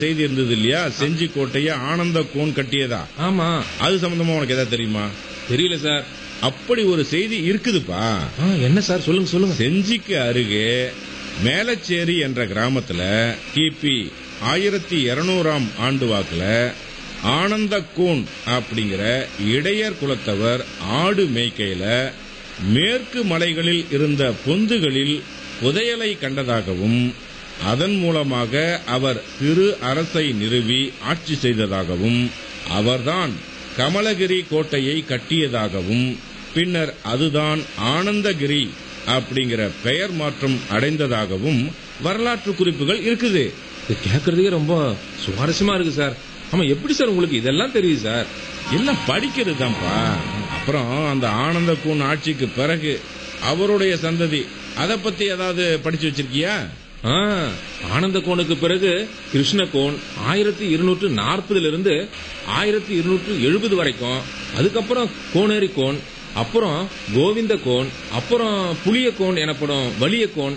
செய்தி இருந்தது இல்லையா செஞ்சி கோட்டையை ஆனந்த கோன் கட்டியதா ஆமா அது சம்பந்தமா உனக்கு ஏதாவது தெரியுமா தெரியல சார் அப்படி ஒரு செய்தி இருக்குதுப்பா ஆ, என்ன சார் சொல்லுங்க சொல்லுங்க செஞ்சிக்கு அருகே மேலச்சேரி என்ற கிராமத்துல கிபி ஆயிரத்தி இருநூறாம் ஆண்டு வாக்குல ஆனந்த கூன் அப்படிங்கிற இடையர் குலத்தவர் ஆடு மேய்க்கையில மேற்கு மலைகளில் இருந்த பொந்துகளில் புதையலை கண்டதாகவும் அதன் மூலமாக அவர் திரு அரசை நிறுவி ஆட்சி செய்ததாகவும் அவர்தான் கமலகிரி கோட்டையை கட்டியதாகவும் பின்னர் அதுதான் ஆனந்தகிரி அப்படிங்கிற பெயர் மாற்றம் அடைந்ததாகவும் வரலாற்று குறிப்புகள் இருக்குது இது கேட்கறதுக்கே ரொம்ப சுவாரஸ்யமா இருக்கு சார் ஆமா எப்படி சார் உங்களுக்கு இதெல்லாம் தெரியுது சார் எல்லாம் படிக்கிறது தான்ப்பா அப்புறம் அந்த ஆனந்த கூன் ஆட்சிக்கு பிறகு அவருடைய சந்ததி அதை பத்தி ஏதாவது படிச்சு வச்சிருக்கியா ஆ, ஆனந்த கோனுக்கு பிறகு கிருஷ்ண கோன் ஆயிரத்தி இருநூற்று நாற்பதுல இருந்து ஆயிரத்தி இருநூற்று எழுபது வரைக்கும் அதுக்கப்புறம் கோனேரி கோன் அப்புறம் கோவிந்த கோன் அப்புறம் புளிய கோன் எனப்படும் வலிய கோன்